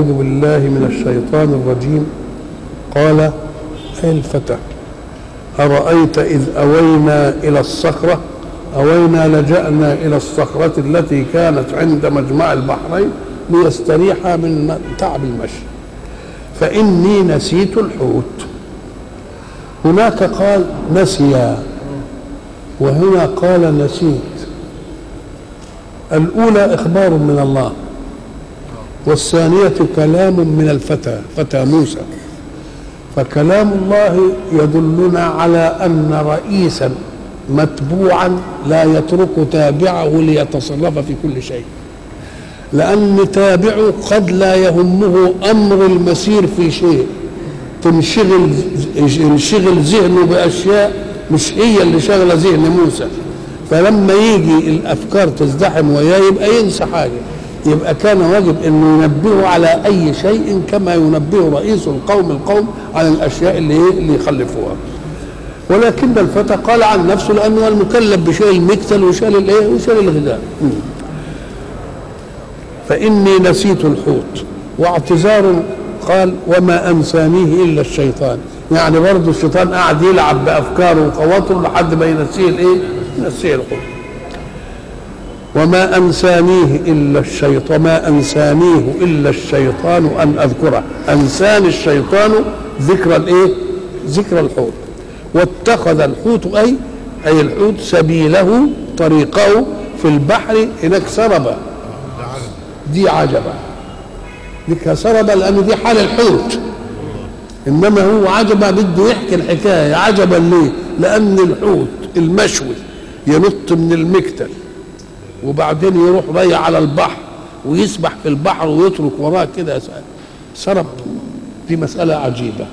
أعوذ بالله من الشيطان الرجيم قال أي الفتى أرأيت إذ أوينا إلى الصخرة أوينا لجأنا إلى الصخرة التي كانت عند مجمع البحرين ليستريح من تعب المشي فإني نسيت الحوت هناك قال نسيا وهنا قال نسيت الأولى إخبار من الله والثانية كلام من الفتى فتى موسى فكلام الله يدلنا على أن رئيسا متبوعا لا يترك تابعه ليتصرف في كل شيء لأن تابعه قد لا يهمه أمر المسير في شيء تنشغل ينشغل ذهنه بأشياء مش هي اللي شغلة ذهن موسى فلما يجي الأفكار تزدحم وياه يبقى ينسى حاجة يبقى كان واجب انه ينبهه على اي شيء كما ينبه رئيس القوم القوم على الاشياء اللي ايه اللي يخلفوها ولكن الفتى قال عن نفسه لانه المكلف بشيء المكتل وشال الايه وشال الغذاء فاني نسيت الحوت واعتذار قال وما انسانيه الا الشيطان يعني برضه الشيطان قاعد يلعب بافكاره وخواطره لحد ما ينسيه الايه؟ ينسيه الحوت وما أنسانيه إلا الشيطان ما أنسانيه إلا الشيطان أن أذكره أنساني الشيطان ذكر الإيه ذكر الحوت واتخذ الحوت أي أي الحوت سبيله طريقه في البحر هناك سربة دي عجبة دي سربة لأن دي حال الحوت إنما هو عجبة بده يحكي الحكاية عجبا ليه لأن الحوت المشوي ينط من المكتل وبعدين يروح ضيع على البحر ويسبح في البحر ويترك وراه كده سرب دي مسألة عجيبة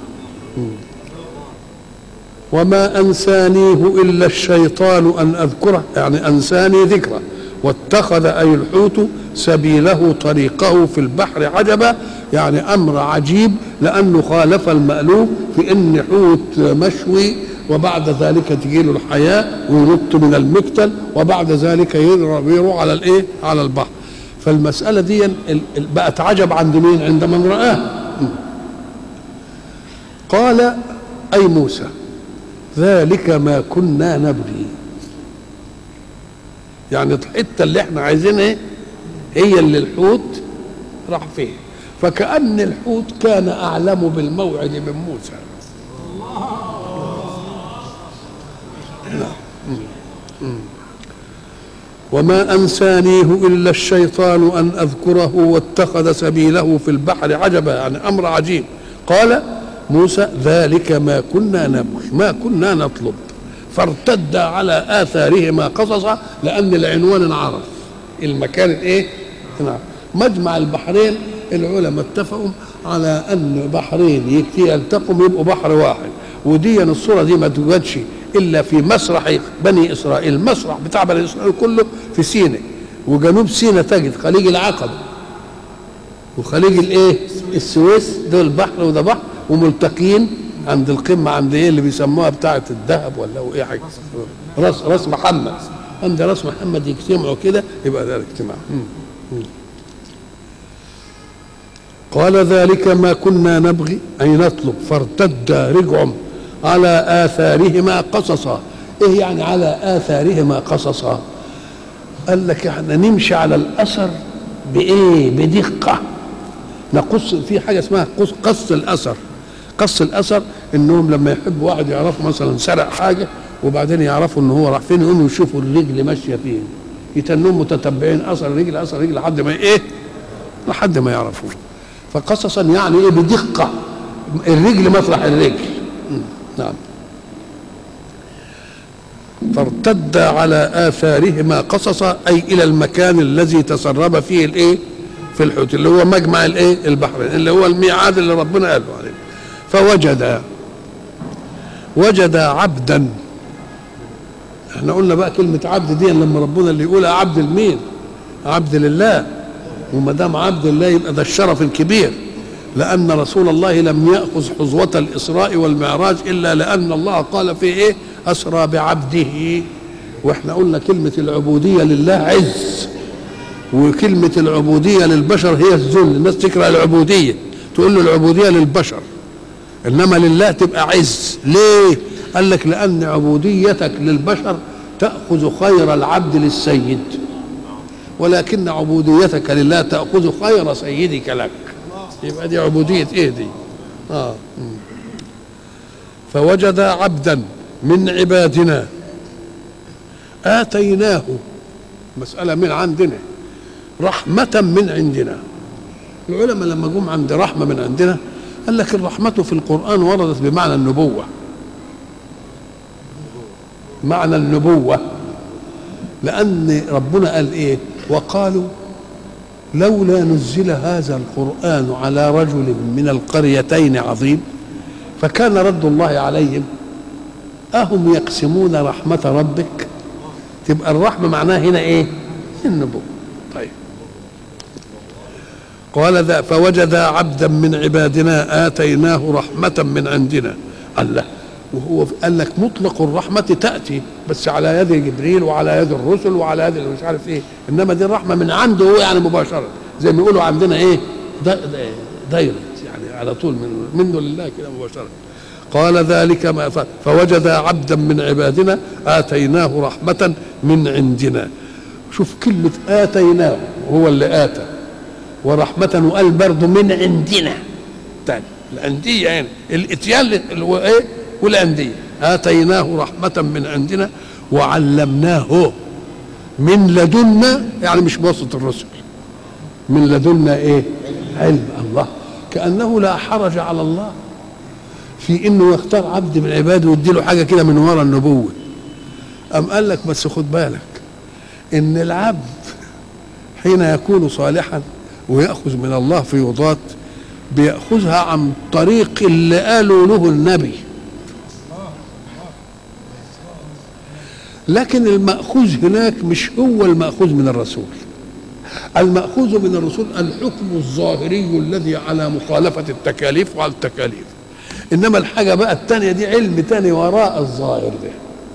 وما أنسانيه إلا الشيطان أن أذكره يعني أنساني ذكره واتخذ أي الحوت سبيله طريقه في البحر عجبا يعني أمر عجيب لأنه خالف المألوف في أن حوت مشوي وبعد ذلك تجي له الحياة وينط من المكتل وبعد ذلك يروح على الايه على البحر فالمسألة دي بقت عجب عند مين عند من رآه قال أي موسى ذلك ما كنا نبغي يعني الحتة اللي احنا عايزينها ايه هي اللي الحوت راح فيه فكأن الحوت كان أعلم بالموعد من موسى وما أنسانيه إلا الشيطان أن أذكره واتخذ سبيله في البحر عجبا يعني أمر عجيب قال موسى ذلك ما كنا نبغي ما كنا نطلب فارتد على آثارهما قصصا لأن العنوان انعرف المكان الايه؟ انعرف مجمع البحرين العلماء اتفقوا على أن بحرين يلتقوا يبقوا بحر واحد ودي الصورة دي ما توجدش الا في مسرح بني اسرائيل المسرح بتاع بني اسرائيل كله في سيناء وجنوب سيناء تجد خليج العقبه وخليج الايه السويس دول بحر وده بحر وملتقين عند القمه عند ايه اللي بيسموها بتاعه الذهب ولا هو ايه حاجه راس راس محمد عند راس محمد يجتمعوا كده يبقى ده الاجتماع قال ذلك ما كنا نبغي اي نطلب فارتد رجعهم على آثارهما قصصا إيه يعني على آثارهما قصصا قال لك احنا نمشي على الأثر بإيه بدقة نقص في حاجة اسمها قص, قص الأثر قص الأثر إنهم لما يحب واحد يعرفوا مثلا سرق حاجة وبعدين يعرفوا إن هو راح فين يقوموا يشوفوا الرجل ماشية فين يتنهم متتبعين أثر الرجل أثر الرجل لحد ما إيه لحد ما يعرفوه فقصصا يعني إيه بدقة الرجل مطرح الرجل نعم فارتد على آثارهما قصصا أي إلى المكان الذي تسرب فيه الإيه في الحوت اللي هو مجمع الإيه البحرين اللي هو الميعاد اللي ربنا قاله عليه فوجد وجد عبدا احنا قلنا بقى كلمة عبد دي لما ربنا اللي يقولها عبد لمين عبد لله وما دام عبد الله يبقى ده الشرف الكبير لأن رسول الله لم يأخذ حظوة الإسراء والمعراج إلا لأن الله قال في إيه أسرى بعبده وإحنا قلنا كلمة العبودية لله عز وكلمة العبودية للبشر هي الذل الناس تكره العبودية تقول له العبودية للبشر إنما لله تبقى عز ليه قال لك لأن عبوديتك للبشر تأخذ خير العبد للسيد ولكن عبوديتك لله تأخذ خير سيدك لك يبقى دي عبودية ايه دي آه. فوجد عبدا من عبادنا آتيناه مسألة من عندنا رحمة من عندنا العلماء لما جم عند رحمة من عندنا قال لك الرحمة في القرآن وردت بمعنى النبوة معنى النبوة لأن ربنا قال إيه وقالوا لولا نزل هذا القرآن على رجل من القريتين عظيم فكان رد الله عليهم أهم يقسمون رحمة ربك تبقى الرحمة معناها هنا إيه النبوة طيب قال ذا فوجد عبدا من عبادنا آتيناه رحمة من عندنا الله وهو قال لك مطلق الرحمة تأتي بس على يد جبريل وعلى يد الرسل وعلى يد مش عارف ايه انما دي الرحمة من عنده هو يعني مباشرة زي ما يقولوا عندنا ايه دايركت يعني على طول من منه لله كده مباشرة قال ذلك ما فعل فوجد عبدا من عبادنا آتيناه رحمة من عندنا شوف كلمة آتيناه هو اللي آتى ورحمة وقال برضه من عندنا تاني الأندية يعني الإتيان ايه والأندية آتيناه رحمة من عندنا وعلمناه من لدنا يعني مش بواسطة الرسل من لدنا ايه علم الله كأنه لا حرج على الله في انه يختار عبد من عباده ويديله حاجه كده من ورا النبوه أم قال لك بس خد بالك ان العبد حين يكون صالحا ويأخذ من الله فيوضات بيأخذها عن طريق اللي قالوا له النبي لكن المأخوذ هناك مش هو المأخوذ من الرسول المأخوذ من الرسول الحكم الظاهري الذي على مخالفة التكاليف وعلى التكاليف إنما الحاجة بقى التانية دي علم تاني وراء الظاهر ده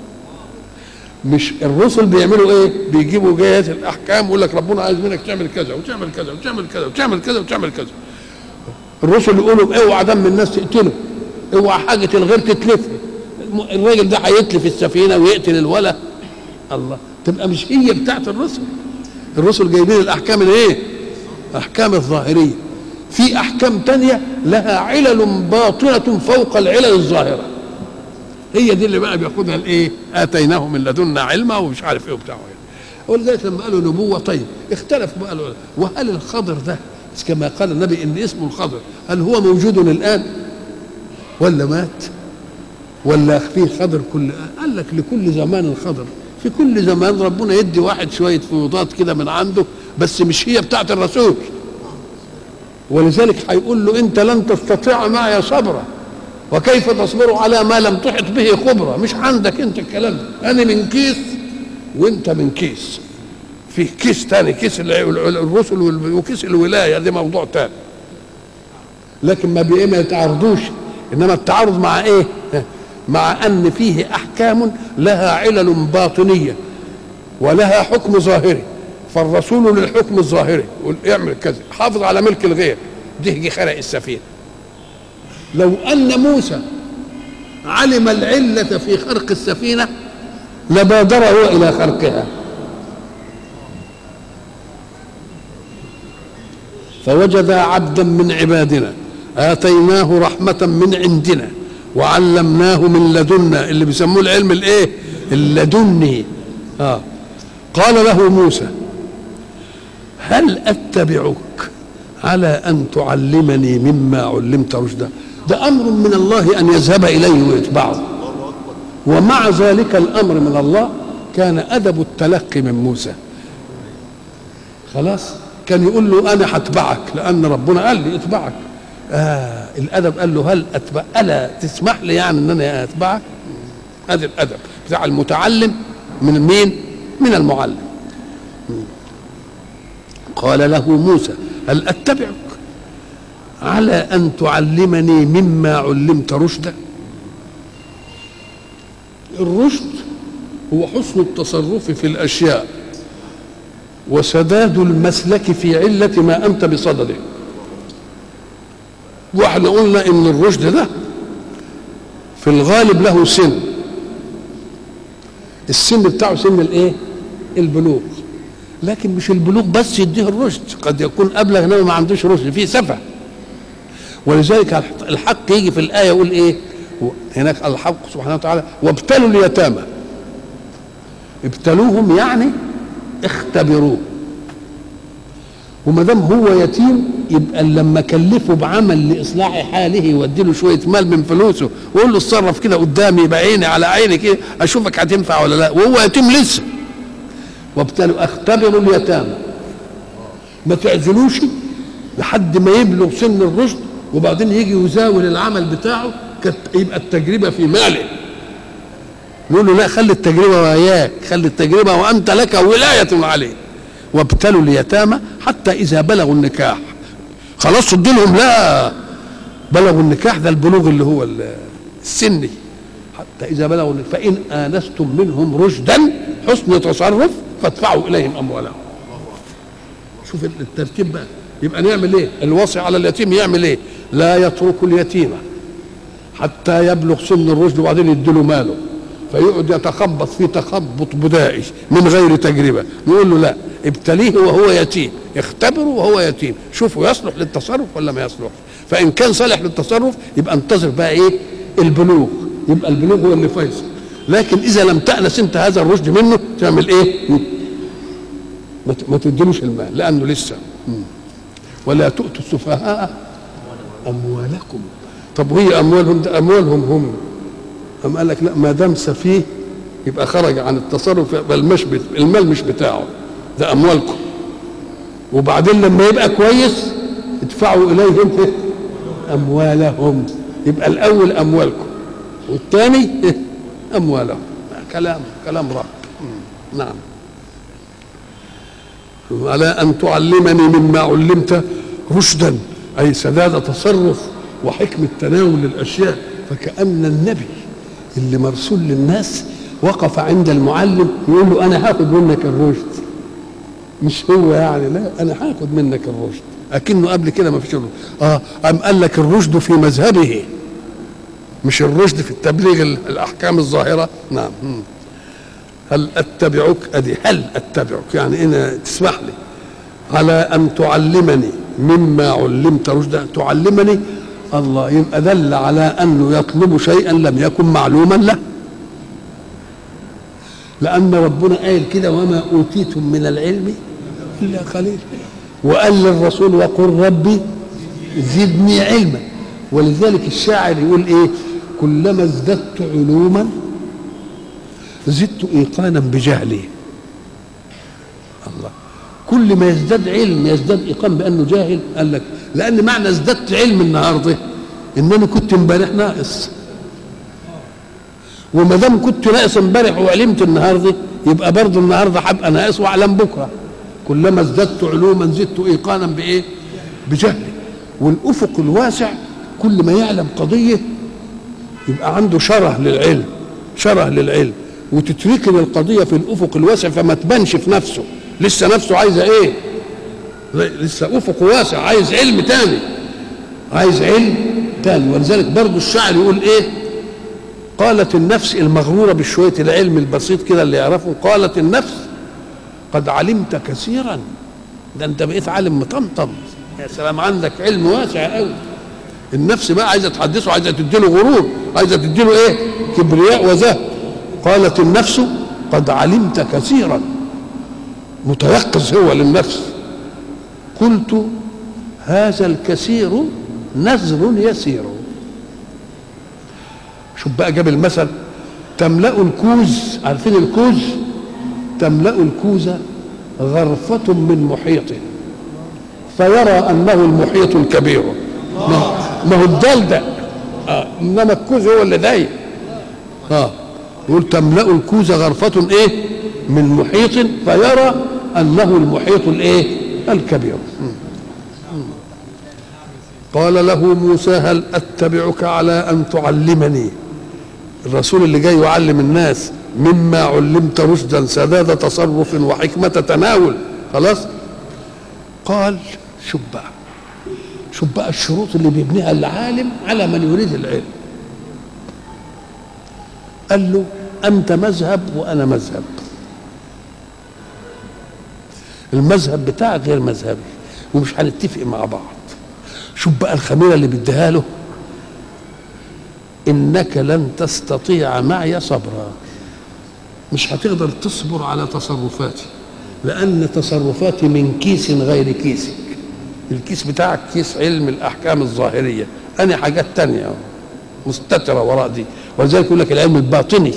مش الرسل بيعملوا ايه بيجيبوا جايات الاحكام ويقول لك ربنا عايز منك تعمل كذا وتعمل كذا وتعمل كذا وتعمل كذا وتعمل كذا الرسل يقولوا اوعى دم الناس تقتله اوعى حاجه الغير تتلف الراجل ده هيتلف السفينه ويقتل الولا الله تبقى مش هي بتاعت الرسل الرسل جايبين الاحكام الايه احكام الظاهريه في احكام تانية لها علل باطنه فوق العلل الظاهره هي دي اللي بقى بياخدها الايه اتيناه من لدنا علما ومش عارف ايه وبتاع ولذلك لما قالوا نبوه طيب اختلفوا بقى العلماء وهل الخضر ده كما قال النبي ان اسمه الخضر هل هو موجود الان ولا مات ولا فيه خضر كل قال لك لكل زمان خضر في كل زمان ربنا يدي واحد شويه فيوضات كده من عنده بس مش هي بتاعت الرسول ولذلك هيقول له انت لن تستطيع معي صبرا وكيف تصبر على ما لم تحط به خبرة مش عندك انت الكلام ده انا من كيس وانت من كيس فيه كيس تاني كيس الرسل وكيس الولاية ده موضوع تاني لكن ما بإيه ما يتعارضوش انما التعارض مع ايه مع ان فيه احكام لها علل باطنية ولها حكم ظاهري فالرسول للحكم الظاهري يقول اعمل كذا حافظ على ملك الغير ده خرق السفينه لو ان موسى علم العله في خرق السفينه لبادر هو الى خرقها فوجد عبدا من عبادنا اتيناه رحمه من عندنا وعلمناه من لدنا اللي بيسموه العلم الايه اللدني اه قال له موسى هل اتبعك على ان تعلمني مما علمت رشدا ده امر من الله ان يذهب اليه ويتبعه ومع ذلك الامر من الله كان ادب التلقي من موسى خلاص كان يقول له انا هتبعك لان ربنا قال لي اتبعك آه الادب قال له هل اتبع الا تسمح لي يعني ان انا اتبعك هذا الادب بتاع المتعلم من مين من المعلم قال له موسى هل اتبعك على ان تعلمني مما علمت رشدا الرشد هو حسن التصرف في الاشياء وسداد المسلك في علة ما أنت بصدده واحنا قلنا إن الرشد ده في الغالب له سن السن بتاعه سن الايه البلوغ لكن مش البلوغ بس يديه الرشد قد يكون ابلغ انما ما عندوش رشد فيه سفه ولذلك الحق يجي في الايه يقول ايه هناك الحق سبحانه وتعالى وابتلوا اليتامى ابتلوهم يعني اختبروه وما دام هو يتيم يبقى لما كلفه بعمل لاصلاح حاله يودي له شويه مال من فلوسه ويقول له اتصرف كده قدامي يبقى عيني على عيني كده اشوفك هتنفع ولا لا وهو يتيم لسه وابتلوا اختبروا اليتامى ما تعزلوش لحد ما يبلغ سن الرشد وبعدين يجي يزاول العمل بتاعه يبقى التجربه في ماله نقول له لا خلي التجربه وياك خلي التجربه وانت لك ولايه عليه وابتلوا اليتامى حتى اذا بلغوا النكاح خلاص صد لهم لا بلغوا النكاح ده البلوغ اللي هو السني حتى اذا بلغوا النكاح فان انستم منهم رشدا حسن تصرف فادفعوا اليهم اموالهم شوف الترتيب بقى يبقى نعمل ايه الوصي على اليتيم يعمل ايه لا يترك اليتيم حتى يبلغ سن الرشد وبعدين يديله ماله فيقعد يتخبط في تخبط بدائي من غير تجربه نقول له لا ابتليه وهو يتيم اختبره وهو يتيم شوفوا يصلح للتصرف ولا ما يصلحش فان كان صالح للتصرف يبقى انتظر بقى ايه البلوغ يبقى البلوغ هو اللي فيصل لكن اذا لم تأنس انت هذا الرشد منه تعمل ايه ما تديلوش المال لانه لسه ولا تؤتوا السفهاء اموالكم طب وهي اموالهم ده اموالهم هم أم قال لك لا ما دام سفيه يبقى خرج عن التصرف يبقى المش المال مش بتاعه ده اموالكم وبعدين لما يبقى كويس ادفعوا اليهم اموالهم يبقى الاول اموالكم والثاني اموالهم كلام كلام رب نعم على ان تعلمني مما علمت رشدا اي سداد تصرف وحكمه تناول الاشياء فكان النبي اللي مرسول للناس وقف عند المعلم يقول له انا هاخد منك الرشد مش هو يعني لا انا هاخد منك الرشد اكنه قبل كده ما فيش اه قام قال لك الرشد في مذهبه مش الرشد في التبليغ الاحكام الظاهره نعم هل اتبعك ادي هل اتبعك يعني انا تسمح لي على ان تعلمني مما علمت رشدا تعلمني الله يبقى دل على انه يطلب شيئا لم يكن معلوما له لان ربنا قال كده وما اوتيتم من العلم الا قليل وقال للرسول وقل ربي زدني علما ولذلك الشاعر يقول ايه كلما ازددت علوما زدت ايقانا بجهلي الله كل ما يزداد علم يزداد ايقان بانه جاهل قال لك لان معنى ازددت علم النهارده ان انا كنت امبارح ناقص وما دام كنت ناقص امبارح وعلمت النهارده يبقى برضه النهارده هبقى ناقص واعلم بكره كلما ازددت علوما زدت ايقانا بايه؟ بجهلي والافق الواسع كل ما يعلم قضيه يبقى عنده شره للعلم شره للعلم وتتركن القضيه في الافق الواسع فما تبانش في نفسه لسه نفسه عايزه ايه؟ لسه افق واسع عايز علم تاني عايز علم تاني ولذلك برضه الشاعر يقول ايه؟ قالت النفس المغرورة بشوية العلم البسيط كده اللي يعرفه قالت النفس قد علمت كثيرا ده انت بقيت عالم مطمطم يا سلام عندك علم واسع قوي النفس بقى عايزه تحدثه عايزه تديله غرور عايزه تديله ايه كبرياء وزهد قالت النفس قد علمت كثيرا متيقظ هو للنفس قلت هذا الكثير نزر يسير شوف بقى جاب المثل تملأ الكوز عارفين الكوز تملأ الكوز غرفة من محيط فيرى أنه المحيط الكبير ما هو الدال ده آه. إنما الكوز هو اللي ضايق اه يقول تملأ الكوز غرفة إيه من محيط فيرى أنه المحيط الإيه الكبير قال له موسى هل أتبعك على أن تعلمني الرسول اللي جاي يعلم الناس مما علمت رشدا سداد تصرف وحكمة تناول خلاص قال شوف بقى شوف بقى الشروط اللي بيبنيها العالم على من يريد العلم قال له انت مذهب وانا مذهب المذهب بتاعك غير مذهبي ومش هنتفق مع بعض شوف بقى الخميره اللي بيديها له انك لن تستطيع معي صبرا مش هتقدر تصبر على تصرفاتي لان تصرفاتي من كيس غير كيسك الكيس بتاعك كيس علم الاحكام الظاهريه انا حاجات تانية مستتره وراء دي ولذلك يقول لك العلم الباطني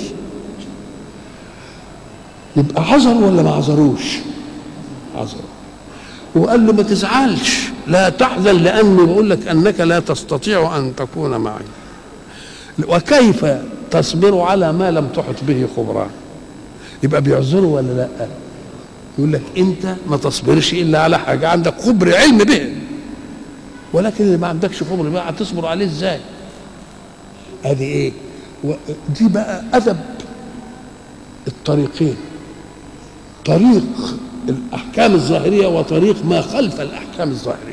يبقى عذر ولا ما عذروش عذر وقال له ما تزعلش لا تحزن لاني بقول لك انك لا تستطيع ان تكون معي وكيف تصبر على ما لم تحط به خبرا يبقى بيعذره ولا لا يقول لك انت ما تصبرش الا على حاجه عندك خبر علم به ولكن اللي ما عندكش خبر بقى هتصبر عليه ازاي ادي ايه دي بقى ادب الطريقين طريق الاحكام الظاهريه وطريق ما خلف الاحكام الظاهريه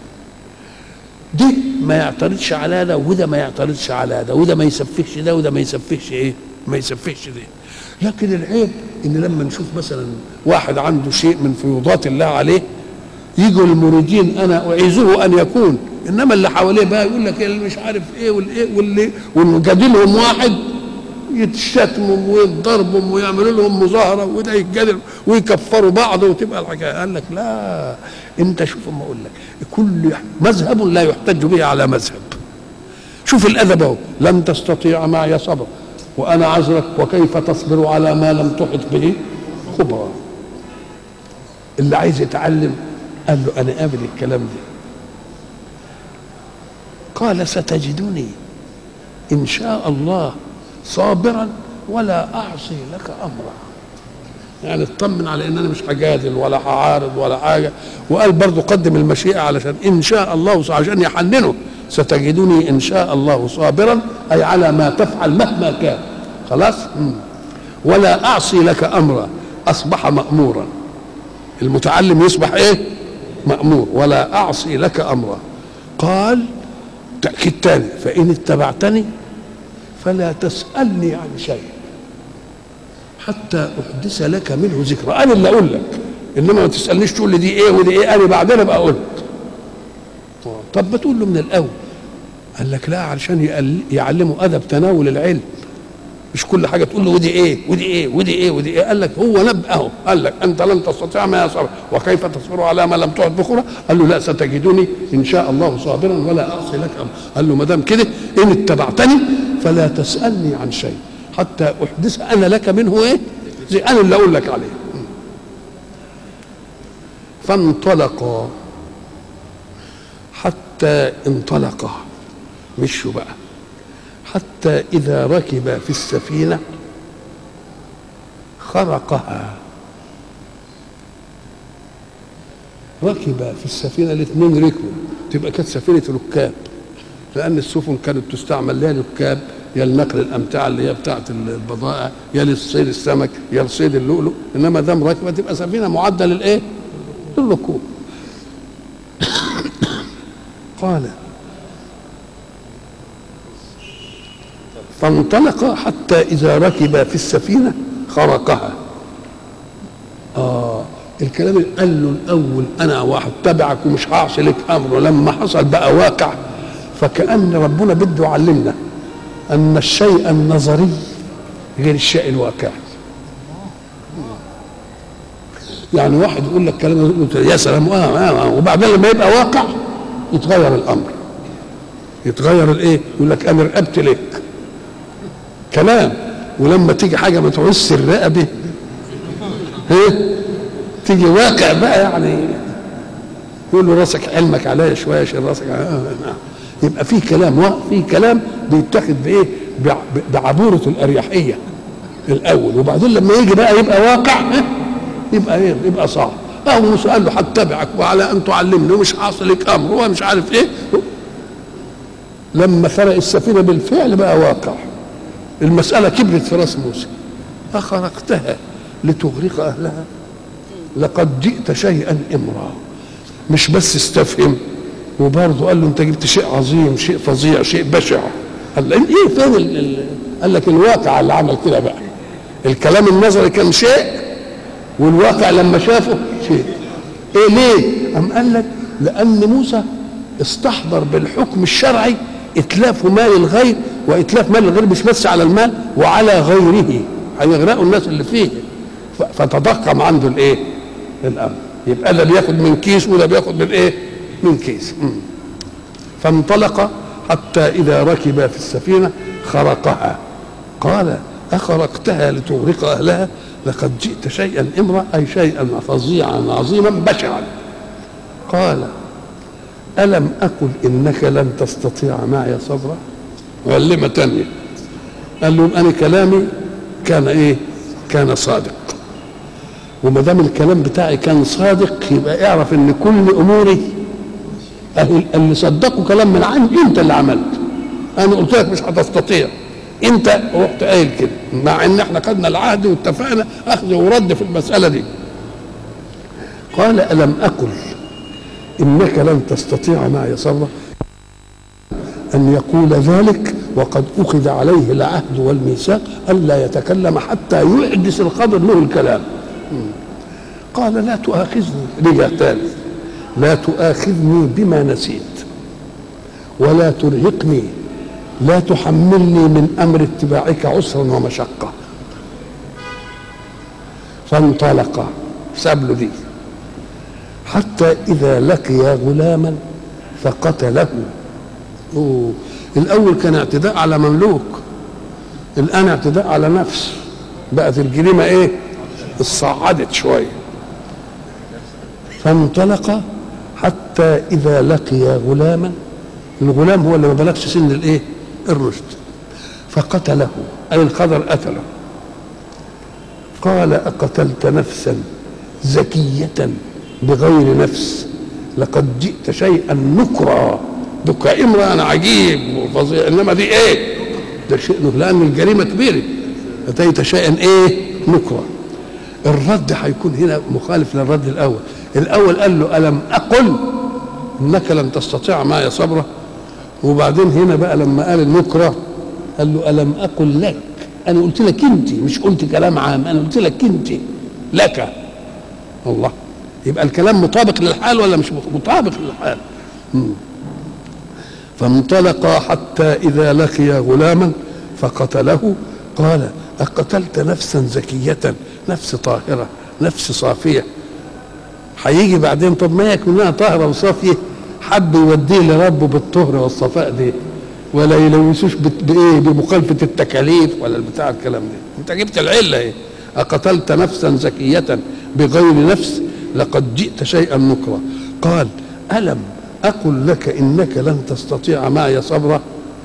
دي ما يعترضش على ده وده ما يعترضش على ده وده ما يسفهش ده وده ما يسفهش ايه ما يسفهش ده لكن العيب ان لما نشوف مثلا واحد عنده شيء من فيوضات الله عليه يجوا المريدين انا اعيذه ان يكون انما اللي حواليه بقى يقول لك اللي مش عارف ايه والايه واللي ونجادلهم واحد يتشتموا ويضربهم ويعملوا لهم مظاهره وده يتجادل ويكفروا بعض وتبقى الحكايه قال لك لا انت شوف اما اقول لك كل مذهب لا يحتج به على مذهب شوف الادب اهو لن تستطيع معي صبر وانا عذرك وكيف تصبر على ما لم تحط به خبرا اللي عايز يتعلم قال له انا قابل الكلام ده قال ستجدني ان شاء الله صابرا ولا اعصي لك امرا يعني اطمن على ان انا مش هجادل ولا هعارض ولا حاجه وقال برضه قدم المشيئه علشان ان شاء الله عشان يحننه ستجدني ان شاء الله صابرا اي على ما تفعل مهما كان خلاص مم. ولا اعصي لك امرا اصبح مامورا المتعلم يصبح ايه مامور ولا اعصي لك امرا قال تاكيد تاني فان اتبعتني فلا تسالني عن شيء حتى احدث لك منه ذكرى انا اللي اقول لك انما ما تسالنيش تقول لي دي ايه ودي ايه انا بعدين ابقى قلت طب ما تقول له من الاول قال لك لا علشان يعلمه ادب تناول العلم مش كل حاجه تقول له ودي ايه ودي ايه ودي ايه ودي ايه قال لك هو نبأه قال لك انت لن تستطيع ما يصبر وكيف تصبر على ما لم تعد بخرى قال له لا ستجدني ان شاء الله صابرا ولا اعصي لك امر قال له ما دام كده ان اتبعتني فلا تسالني عن شيء حتى احدث انا لك منه ايه زي انا اللي اقول لك عليه فانطلقا حتى انطلقا مشوا بقى حتى إذا ركب في السفينة خرقها ركب في السفينة الاثنين ركبوا تبقى كانت سفينة ركاب لأن السفن كانت تستعمل لا ركاب يا لنقل الأمتعة اللي هي بتاعة البضائع يا لصيد السمك يا لصيد اللؤلؤ إنما دام راكبة تبقى سفينة معدة للإيه؟ للركوب قال فانطلق حتى إذا ركب في السفينة خرقها آه الكلام اللي قال له الأول أنا واحد تبعك ومش هعصي لك أمر لما حصل بقى واقع فكأن ربنا بده يعلمنا أن الشيء النظري غير الشيء الواقعي يعني واحد يقول لك كلام يا سلام آه آه آه وبعدين لما يبقى واقع يتغير الامر يتغير الايه يقول لك انا رقبت لك كلام ولما تيجي حاجه ما تعوزش الرقبه ايه تيجي واقع بقى يعني يقول له راسك علمك عليا شويه شيل راسك آه آه يبقى في كلام في كلام بيتاخد بايه بعبوره الاريحيه الاول وبعدين لما يجي بقى يبقى واقع يبقى ايه يبقى صعب اهو موسى قال له هتبعك وعلى ان تعلمني ومش حاصل لك امر ومش عارف ايه لما فرق السفينه بالفعل بقى واقع المساله كبرت في راس موسى اخرقتها لتغرق اهلها لقد جئت شيئا امرا مش بس استفهم وبرضه قال له انت جبت شيء عظيم شيء فظيع شيء بشع قال له ايه فين ال- ال- قال لك الواقع اللي عمل كده بقى الكلام النظري كان شيء والواقع لما شافه شيء ايه ليه قام قال لك لان موسى استحضر بالحكم الشرعي اتلاف مال الغير واتلاف مال الغير مش بس على المال وعلى غيره هيغرقوا الناس اللي فيه ف- فتضخم عنده الايه الامر يبقى ده بياخد من كيس وده بياخد من ايه من كيس مم. فانطلق حتى اذا ركب في السفينه خرقها قال اخرقتها لتغرق اهلها لقد جئت شيئا امرا اي شيئا فظيعا عظيما بشعا قال الم اقل انك لن تستطيع معي صبرا معلمه تانية قال لهم انا كلامي كان ايه كان صادق وما دام الكلام بتاعي كان صادق يبقى اعرف ان كل اموري أهل اللي صدقوا كلام من عندي انت اللي عملت انا قلت لك مش هتستطيع انت رحت قايل كده مع ان احنا خدنا العهد واتفقنا اخذ ورد في المساله دي قال الم اقل انك لن تستطيع معي صبرا ان يقول ذلك وقد اخذ عليه العهد والميثاق الا يتكلم حتى يحدث الخبر له الكلام قال لا تؤاخذني رجع ثالث لا تؤاخذني بما نسيت ولا ترهقني لا تحملني من امر اتباعك عسرا ومشقه فانطلقا ساب له دي حتى اذا لقي غلاما فقتله أوه. الاول كان اعتداء على مملوك الان اعتداء على نفس بقت الجريمه ايه اتصعدت شويه فانطلق حتى اذا لقي غلاما الغلام هو اللي ما بلغش سن الايه الرشد فقتله اي الخضر قتله قال اقتلت نفسا زكيه بغير نفس لقد جئت شيئا نكرا دك امرأة أنا عجيب وفظيع إنما دي إيه؟ ده شيء نكر لأن الجريمة كبيرة أتيت شيئا إيه؟ نكرا الرد هيكون هنا مخالف للرد الأول الأول قال له ألم أقل إنك لن تستطيع معي صبرا وبعدين هنا بقى لما قال النكرة قال له ألم أقل لك أنا قلت لك أنت مش قلت كلام عام أنا قلت لك أنت لك الله يبقى الكلام مطابق للحال ولا مش مطابق للحال مم. فانطلقا حتى إذا لقي غلاما فقتله قال أقتلت نفسا زكية نفس طاهرة نفس صافية هيجي بعدين طب ما يكون لها طاهرة وصافية حب يوديه لربه بالطهر والصفاء دي ولا يلوثوش بت- بايه بمخالفه التكاليف ولا البتاع الكلام ده انت جبت العله ايه اقتلت نفسا زكيه بغير نفس لقد جئت شيئا نكرا قال الم اقل لك انك لن تستطيع معي صبرا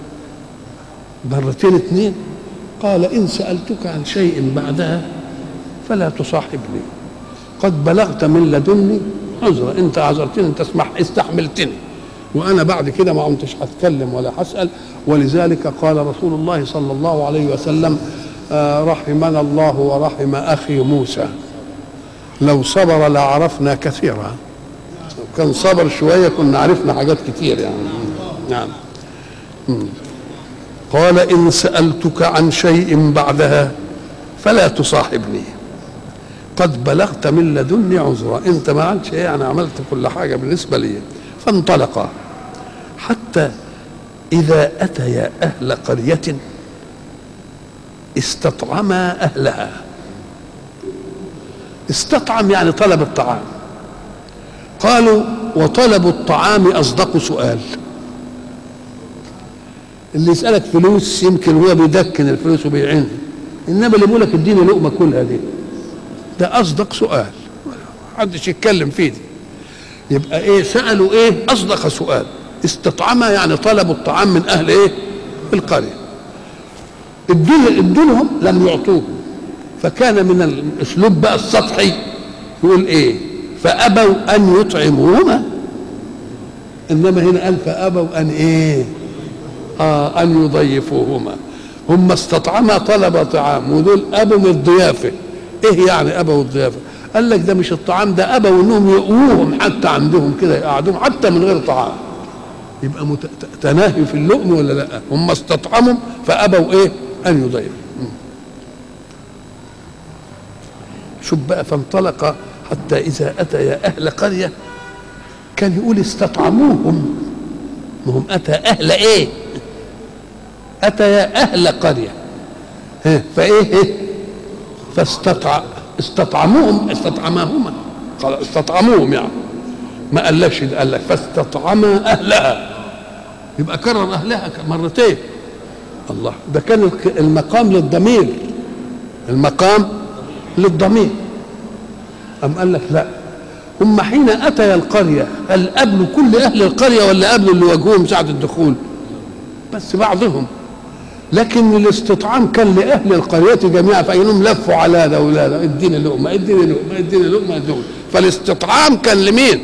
مرتين اثنين قال ان سالتك عن شيء بعدها فلا تصاحبني قد بلغت من لدني عذرا انت عذرتني انت اسمح استحملتني وانا بعد كده ما كنتش هتكلم ولا هسال ولذلك قال رسول الله صلى الله عليه وسلم آه، رحمنا الله ورحم اخي موسى لو صبر لعرفنا كثيرا لو كان صبر شويه كنا عرفنا حاجات كتير يعني نعم مم. قال ان سالتك عن شيء بعدها فلا تصاحبني قد بلغت من لدني عذرا انت ما عملتش ايه انا عملت كل حاجه بالنسبه لي فانطلقا حتى اذا اتيا اهل قريه استطعما اهلها استطعم يعني طلب الطعام قالوا وطلب الطعام اصدق سؤال اللي يسالك فلوس يمكن هو بيدكن الفلوس وبيعينها انما اللي بيقول لك اديني لقمه كلها دي ده اصدق سؤال محدش يتكلم فيه دي يبقى ايه سالوا ايه اصدق سؤال استطعما يعني طلبوا الطعام من اهل ايه القريه ادوا ادولهم لم يعطوه فكان من الاسلوب بقى السطحي يقول ايه فابوا ان يطعموهما انما هنا قال فابوا ان ايه آه ان يضيفوهما هم استطعما طلب طعام ودول ابوا من الضيافه ايه يعني ابوا الضيافه قال لك ده مش الطعام ده ابوا انهم يقووهم حتى عندهم كده يقعدوهم حتى من غير طعام يبقى مت... تناهي في اللؤم ولا لا هم استطعموا فابوا ايه ان يضيفوا شوف بقى فانطلق حتى اذا اتيا اهل قريه كان يقول استطعموهم ما هم اتى اهل ايه اتيا اهل قريه ها فايه إيه؟ فاستطع استطعموهم استطعماهما خلاص استطعموهم يعني ما قالكش ده قال لك فاستطعما اهلها يبقى كرر اهلها مرتين الله ده كان المقام للضمير المقام للضمير أم قال لك لا هم حين أتيا القرية هل قابلوا كل أهل القرية ولا قابلوا اللي واجهوهم ساعة الدخول بس بعضهم لكن الاستطعام كان لأهل القرية جميعا فإنهم لفوا على ده ولا ده اديني لقمة اديني لقمة اديني لقمة دول فالاستطعام كان لمين؟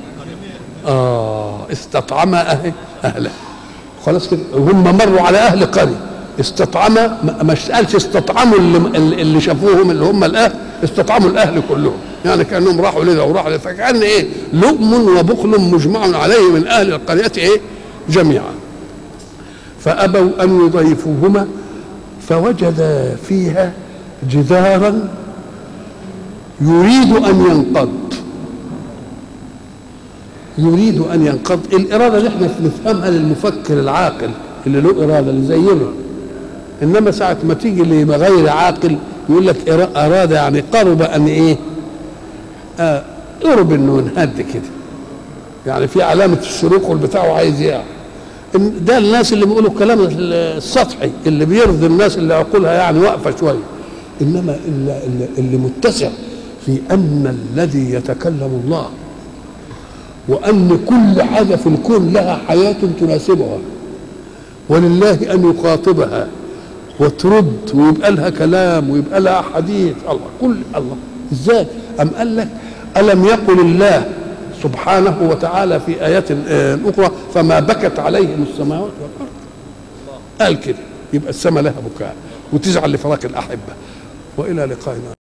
آه استطعم أهل أهله خلاص كده هم مروا على أهل قرية استطعم ما قالش استطعموا اللي, اللي شافوهم اللي هم الاهل استطعموا الاهل كلهم يعني كانهم راحوا لذا وراحوا لذا فكان ايه لؤم وبخل مجمع عليه من اهل القريه ايه جميعا فابوا ان يضيفوهما فوجدا فيها جدارا يريد ان ينقض يريد ان ينقض الاراده اللي احنا نفهمها للمفكر العاقل اللي له اراده اللي زينا انما ساعه ما تيجي اللي غير عاقل يقول لك اراد يعني قرب ان ايه آه قرب انه ينهد كده يعني في علامه الشروق والبتاع وعايز يقع ده الناس اللي بيقولوا الكلام السطحي اللي بيرضي الناس اللي عقولها يعني واقفه شويه انما اللي, اللي متسع في ان الذي يتكلم الله وان كل حاجه في الكون لها حياه تناسبها ولله ان يخاطبها وترد ويبقى لها كلام ويبقى لها حديث الله كل الله ازاي ام قال لك الم يقل الله سبحانه وتعالى في ايات اخرى فما بكت عليهم السماوات والارض قال كده يبقى السماء لها بكاء وتزعل لفراق الاحبه والى لقائنا